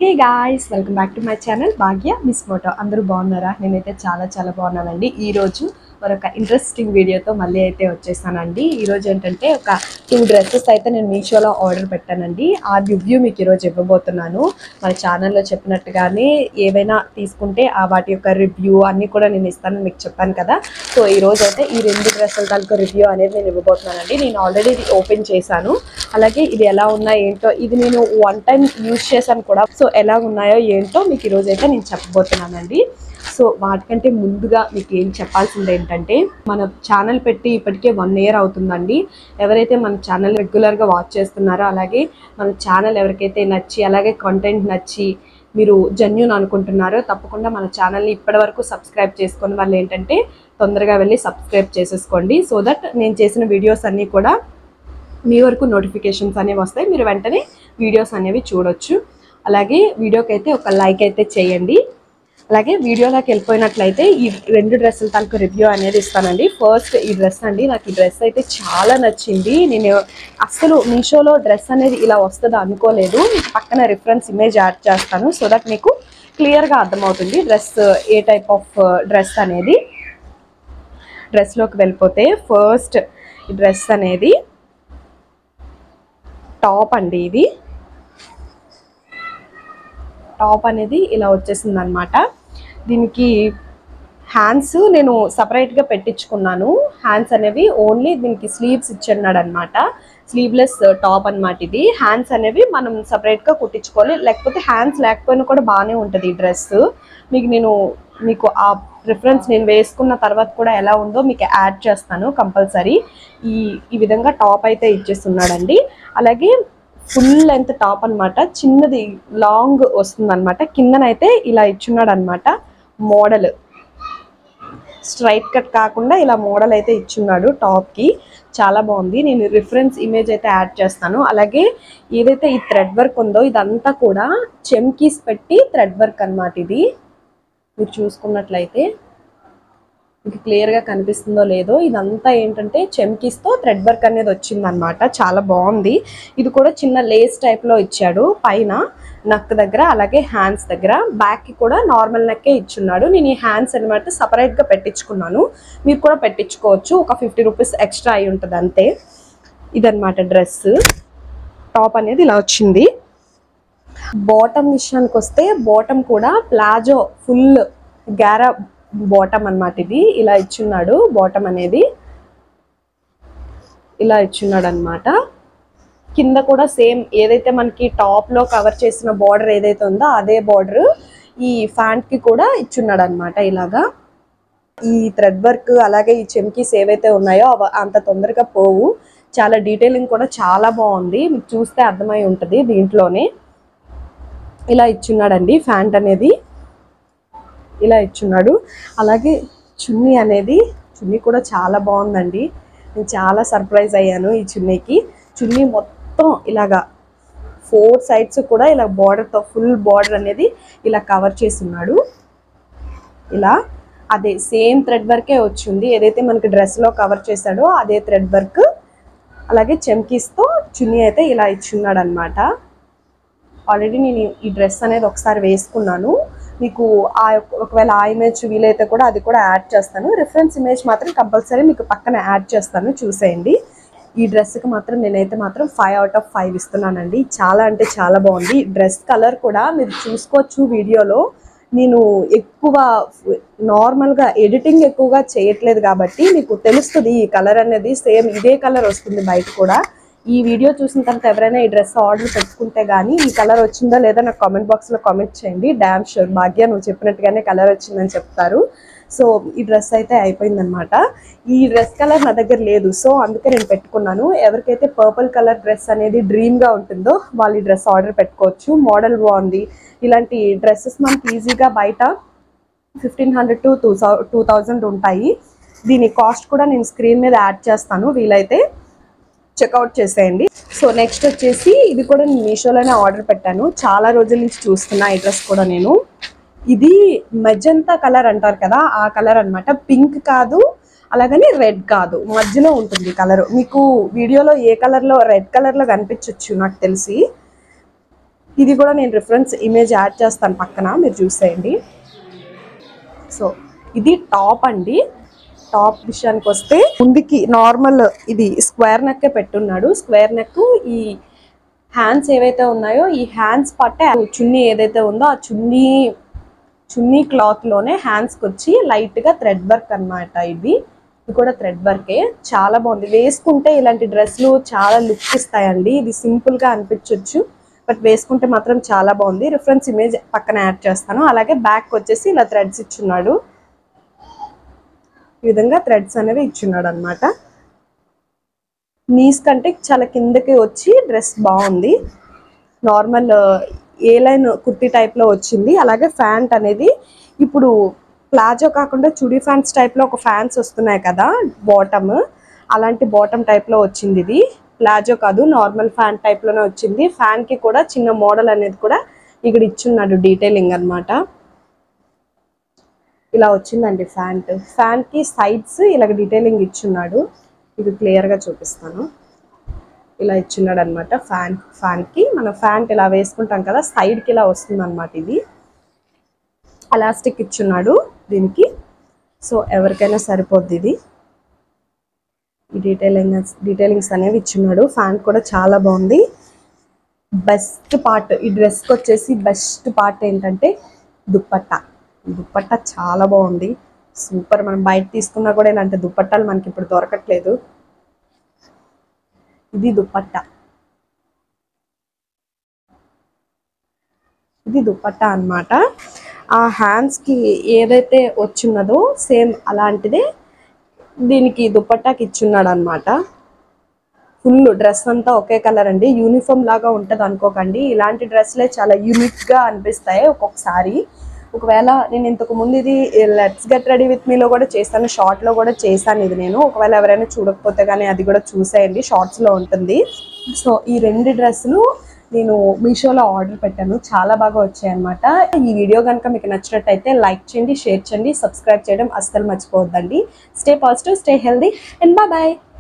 hey guys welcome back to my channel Bhagya మిస్ మోటో అందరూ బాగున్నారా నేనైతే చాలా చాలా బాగున్నానండి ఈ రోజు మరొక ఇంట్రెస్టింగ్ వీడియోతో మళ్ళీ అయితే వచ్చేసానండి ఈ రోజు ఏంటంటే ఒక టూ డ్రెస్సెస్ అయితే నేను మీషోలో ఆర్డర్ పెట్టానండి ఆ రివ్యూ మీకు ఈరోజు ఇవ్వబోతున్నాను మన ఛానల్లో చెప్పినట్టుగానే ఏవైనా తీసుకుంటే ఆ వాటి యొక్క రివ్యూ అన్నీ కూడా నేను ఇస్తానని మీకు చెప్పాను కదా సో ఈ రోజు అయితే ఈ రెండు డ్రెస్సుల తాలూకా రివ్యూ అనేది నేను ఇవ్వబోతున్నానండి నేను ఆల్రెడీ ఇది ఓపెన్ చేశాను అలాగే ఇది ఎలా ఉన్నా ఏంటో ఇది నేను వన్ టైం యూజ్ చేశాను కూడా సో ఎలా ఉన్నాయో ఏంటో మీకు ఈరోజు అయితే నేను చెప్పబోతున్నానండి సో వాటికంటే ముందుగా మీకు ఏం చెప్పాల్సింది ఏంటంటే మన ఛానల్ పెట్టి ఇప్పటికే వన్ ఇయర్ అవుతుందండి ఎవరైతే మన ఛానల్ రెగ్యులర్గా వాచ్ చేస్తున్నారో అలాగే మన ఛానల్ ఎవరికైతే నచ్చి అలాగే కంటెంట్ నచ్చి మీరు జెన్యున్ అనుకుంటున్నారో తప్పకుండా మన ఛానల్ని ఇప్పటివరకు సబ్స్క్రైబ్ చేసుకుని వాళ్ళు ఏంటంటే తొందరగా వెళ్ళి సబ్స్క్రైబ్ చేసేసుకోండి సో దట్ నేను చేసిన వీడియోస్ అన్నీ కూడా మీ వరకు నోటిఫికేషన్స్ అనేవి వస్తాయి మీరు వెంటనే వీడియోస్ అనేవి చూడొచ్చు అలాగే వీడియోకి అయితే ఒక లైక్ అయితే చేయండి అలాగే వీడియోలోకి వెళ్ళిపోయినట్లయితే ఈ రెండు డ్రెస్సుల తాలూకు రివ్యూ అనేది ఇస్తానండి ఫస్ట్ ఈ డ్రెస్ అండి నాకు ఈ డ్రెస్ అయితే చాలా నచ్చింది నేను అస్సలు మీషోలో డ్రెస్ అనేది ఇలా వస్తుందో అనుకోలేదు మీకు పక్కన రిఫరెన్స్ ఇమేజ్ యాడ్ చేస్తాను సో దట్ మీకు క్లియర్గా అర్థమవుతుంది dress a type of dress అనేది డ్రెస్లోకి వెళ్ళిపోతే ఫస్ట్ ఈ డ్రెస్ అనేది టాప్ అండి ఇది టాప్ అనేది ఇలా వచ్చేసింది అనమాట దీనికి హ్యాండ్స్ నేను సపరేట్గా పెట్టించుకున్నాను హ్యాండ్స్ అనేవి ఓన్లీ దీనికి స్లీవ్స్ ఇచ్చున్నాడు అనమాట స్లీవ్లెస్ టాప్ అన్నమాట ఇది హ్యాండ్స్ అనేవి మనం సపరేట్గా కుట్టించుకోవాలి లేకపోతే హ్యాండ్స్ లేకపోయినా కూడా బాగానే ఉంటుంది ఈ డ్రెస్ మీకు నేను మీకు ఆ ప్రిఫరెన్స్ నేను వేసుకున్న తర్వాత కూడా ఎలా ఉందో మీకు యాడ్ చేస్తాను కంపల్సరీ ఈ ఈ విధంగా టాప్ అయితే ఇచ్చేస్తున్నాడండి అలాగే ఫుల్ లెంత్ టాప్ అన్నమాట చిన్నది లాంగ్ వస్తుంది అనమాట కిందనైతే ఇలా ఇచ్చున్నాడు అనమాట మోడల్ స్ట్రైట్ కట్ కాకుండా ఇలా మోడల్ అయితే ఇచ్చున్నాడు టాప్కి చాలా బాగుంది నేను రిఫరెన్స్ ఇమేజ్ అయితే యాడ్ చేస్తాను అలాగే ఏదైతే ఈ థ్రెడ్ వర్క్ ఉందో ఇదంతా కూడా చెమ్కీస్ పెట్టి థ్రెడ్ వర్క్ అన్నమాట ఇది మీరు చూసుకున్నట్లయితే మీకు క్లియర్గా కనిపిస్తుందో లేదో ఇదంతా ఏంటంటే చెమ్కీస్తో థ్రెడ్ వర్క్ అనేది వచ్చిందనమాట చాలా బాగుంది ఇది కూడా చిన్న లేస్ టైప్లో ఇచ్చాడు పైన నక్ దగ్గర అలాగే హ్యాండ్స్ దగ్గర బ్యాక్కి కూడా నార్మల్ నెక్కే ఇచ్చున్నాడు నేను ఈ హ్యాండ్స్ అనమాట సపరేట్గా పెట్టించుకున్నాను మీరు కూడా పెట్టించుకోవచ్చు ఒక ఫిఫ్టీ రూపీస్ ఎక్స్ట్రా అయి ఉంటుంది అంతే ఇదనమాట డ్రెస్ టాప్ అనేది ఇలా వచ్చింది బాటమ్ విషయానికి వస్తే బాటమ్ కూడా ప్లాజో ఫుల్ గారా బాటమ్ అన్నమాట ఇది ఇలా ఇచ్చున్నాడు బాటమ్ అనేది ఇలా ఇచ్చున్నాడు అనమాట కింద కూడా సేమ్ ఏదైతే మనకి టాప్ లో కవర్ చేసిన బార్డర్ ఏదైతే ఉందో అదే బార్డర్ ఈ ఫ్యాంట్ కి కూడా ఇచ్చున్నాడు అనమాట ఇలాగా ఈ థ్రెడ్ వర్క్ అలాగే ఈ చెమ్కీస్ ఏవైతే ఉన్నాయో అవ అంత తొందరగా పోవు చాలా డీటెయిలింగ్ కూడా చాలా బాగుంది మీకు చూస్తే అర్థమై ఉంటుంది దీంట్లోనే ఇలా ఇచ్చున్నాడండి ఫ్యాంట్ అనేది ఇలా ఇచ్చున్నాడు అలాగే చున్నీ అనేది చున్నీ కూడా చాలా బాగుందండి నేను చాలా సర్ప్రైజ్ అయ్యాను ఈ చున్నీకి చున్నీ మొత్తం ఇలాగా ఫోర్ సైడ్స్ కూడా ఇలా బార్డర్తో ఫుల్ బార్డర్ అనేది ఇలా కవర్ చేస్తున్నాడు ఇలా అదే సేమ్ థ్రెడ్ వర్కే వచ్చింది ఏదైతే మనకి డ్రెస్లో కవర్ చేశాడో అదే థ్రెడ్ వర్క్ అలాగే చెమ్కీస్తో చున్నీ అయితే ఇలా ఇచ్చున్నాడు అనమాట ఆల్రెడీ నేను ఈ డ్రెస్ అనేది ఒకసారి వేసుకున్నాను మీకు ఆ యొక్క- ఒకవేళ ఆ ఇమేజ్ వీలైతే కూడా అది కూడా యాడ్ చేస్తాను రిఫరెన్స్ ఇమేజ్ మాత్రం కంపల్సరీ మీకు పక్కన యాడ్ చేస్తాను చూసేయండి ఈ డ్రెస్కి మాత్రం నేనైతే మాత్రం ఫైవ్ అవుట్ ఆఫ్ ఫైవ్ ఇస్తున్నానండి చాలా అంటే చాలా బాగుంది డ్రెస్ కలర్ కూడా మీరు చూసుకోవచ్చు వీడియోలో నేను ఎక్కువ నార్మల్గా ఎడిటింగ్ ఎక్కువగా చేయట్లేదు కాబట్టి మీకు తెలుస్తుంది ఈ కలర్ అనేది సేమ్ ఇదే కలర్ వస్తుంది బయట కూడా ఈ వీడియో చూసిన తర్వాత ఎవరైనా ఈ డ్రెస్ ఆర్డర్ పెట్టుకుంటే కానీ ఈ కలర్ వచ్చిందో లేదో నాకు కామెంట్ బాక్స్లో కామెంట్ చేయండి డ్యామ్ షూర్ భాగ్య నువ్వు చెప్పినట్టుగానే కలర్ వచ్చిందని చెప్తారు సో ఈ డ్రెస్ అయితే అయిపోయిందనమాట ఈ డ్రెస్ కలర్ నా దగ్గర లేదు సో అందుకే నేను పెట్టుకున్నాను ఎవరికైతే పర్పుల్ కలర్ డ్రెస్ అనేది డ్రీమ్గా ఉంటుందో వాళ్ళు ఈ డ్రెస్ ఆర్డర్ పెట్టుకోవచ్చు మోడల్ బాగుంది ఇలాంటి డ్రెస్సెస్ మనకి ఈజీగా బయట fifteen hundred to two two thousand ఉంటాయి దీని కాస్ట్ కూడా నేను స్క్రీన్ మీద యాడ్ చేస్తాను వీలైతే చెక్అవుట్ చేసేయండి సో నెక్స్ట్ వచ్చేసి ఇది కూడా నేను మీషోలోనే ఆర్డర్ పెట్టాను చాలా రోజుల నుంచి చూస్తున్నా ఈ డ్రెస్ కూడా నేను ఇది మెజంతా కలర్ అంటారు కదా ఆ కలర్ అన్నమాట పింక్ కాదు అలాగని రెడ్ కాదు మధ్యలో ఉంటుంది కలర్ మీకు వీడియోలో ఏ కలర్లో రెడ్ కలర్లో కనిపించవచ్చు నాకు తెలిసి ఇది కూడా నేను రిఫరెన్స్ ఇమేజ్ యాడ్ చేస్తాను పక్కన మీరు చూసేయండి సో ఇది టాప్ అండి టాప్ విషయానికి వస్తే ముందుకి నార్మల్ ఇది స్క్వేర్ నెక్ పెట్టున్నాడు స్క్వేర్ నెక్ ఈ హ్యాండ్స్ ఏవైతే ఉన్నాయో ఈ హ్యాండ్స్ పట్టే చున్నీ ఏదైతే ఉందో ఆ చున్నీ చున్నీ క్లాత్ లోనే హ్యాండ్స్ కి వచ్చి లైట్ గా థ్రెడ్ వర్క్ అన్నమాట ఇది ఇది కూడా థ్రెడ్ వర్కే చాలా బాగుంది వేసుకుంటే ఇలాంటి డ్రెస్లు చాలా లుక్ ఇస్తాయండి ఇది సింపుల్ గా అనిపించవచ్చు బట్ వేసుకుంటే మాత్రం చాలా బాగుంది రిఫరెన్స్ ఇమేజ్ పక్కన యాడ్ చేస్తాను అలాగే బ్యాక్ వచ్చేసి ఇలా థ్రెడ్స్ ఇచ్చున్నాడు ఈ విధంగా థ్రెడ్స్ అనేవి ఇచ్చున్నాడు అనమాట నీస్ కంటే చాలా కిందకి వచ్చి డ్రెస్ బాగుంది normal A line kurti type లో వచ్చింది అలాగే ఫ్యాంట్ అనేది ఇప్పుడు ప్లాజో కాకుండా చుడీ ఫ్యాన్స్ టైప్ లో ఒక ఫ్యాన్స్ వస్తున్నాయి కదా బాటమ్ అలాంటి బాటమ్ టైప్ లో వచ్చింది ఇది ప్లాజో కాదు నార్మల్ ఫ్యాన్ టైప్ లోనే వచ్చింది ఫ్యాన్ కి కూడా చిన్న మోడల్ అనేది కూడా ఇక్కడ ఇచ్చున్నాడు డీటెయిలింగ్ అన్నమాట ఇలా వచ్చిందండి ఫ్యాంట్ ఫ్యాన్ కి సైడ్స్ ఇలాగ డీటెయిలింగ్ ఇచ్చున్నాడు ఇది క్లియర్ గా చూపిస్తాను ఇలా ఇచ్చున్నాడు అనమాట ఫ్యాన్ ఫ్యాన్ కి మన ఫ్యాంట్ ఇలా వేసుకుంటాం కదా సైడ్ కి ఇలా వస్తుంది అనమాట ఇది అలాస్టిక్ ఇచ్చున్నాడు దీనికి సో ఎవరికైనా సరిపోద్ది ఇది ఈ డీటెయిలింగ్ డీటెయిలింగ్స్ అనేవి ఇచ్చున్నాడు ఫ్యాన్ కూడా చాలా బాగుంది బెస్ట్ పార్ట్ ఈ డ్రెస్కి వచ్చేసి బెస్ట్ పార్ట్ ఏంటంటే దుప్పట్టా ఈ దుప్పట్టా చాలా బాగుంది సూపర్ మనం బయట తీసుకున్నా కూడా ఇలాంటి దుప్పట్టాలు మనకి ఇప్పుడు దొరకట్లేదు ఇది దుప్పట్టా ఇది దుప్పట్టా అన్నమాట ఆ హ్యాండ్స్ కి ఏదైతే వచ్చిన్నదో సేమ్ అలాంటిదే దీనికి దుప్పట్టాకి ఇచ్చున్నాడు అనమాట ఫుల్ డ్రెస్ అంతా ఒకే కలర్ అండి యూనిఫామ్ లాగా ఉంటది అనుకోకండి ఇలాంటి డ్రెస్లే చాలా యూనిక్ గా అనిపిస్తాయి ఒక్కొక్కసారి ఒకవేళ నేను ఇంతకు ముందు ఇది లెట్స్ గెట్ రెడీ విత్ మీలో కూడా చేశాను షార్ట్ లో కూడా చేశాను ఇది నేను ఒకవేళ ఎవరైనా చూడకపోతే కానీ అది కూడా చూసేయండి షార్ట్స్ లో ఉంటుంది సో ఈ రెండు డ్రెస్సులు నేను మీషోలో ఆర్డర్ పెట్టాను చాలా బాగా వచ్చాయి అనమాట ఈ వీడియో కనుక మీకు నచ్చినట్టయితే లైక్ చేయండి షేర్ చేయండి సబ్స్క్రైబ్ చేయడం అస్సలు మర్చిపోవద్దండి stay positive stay healthy and bye bye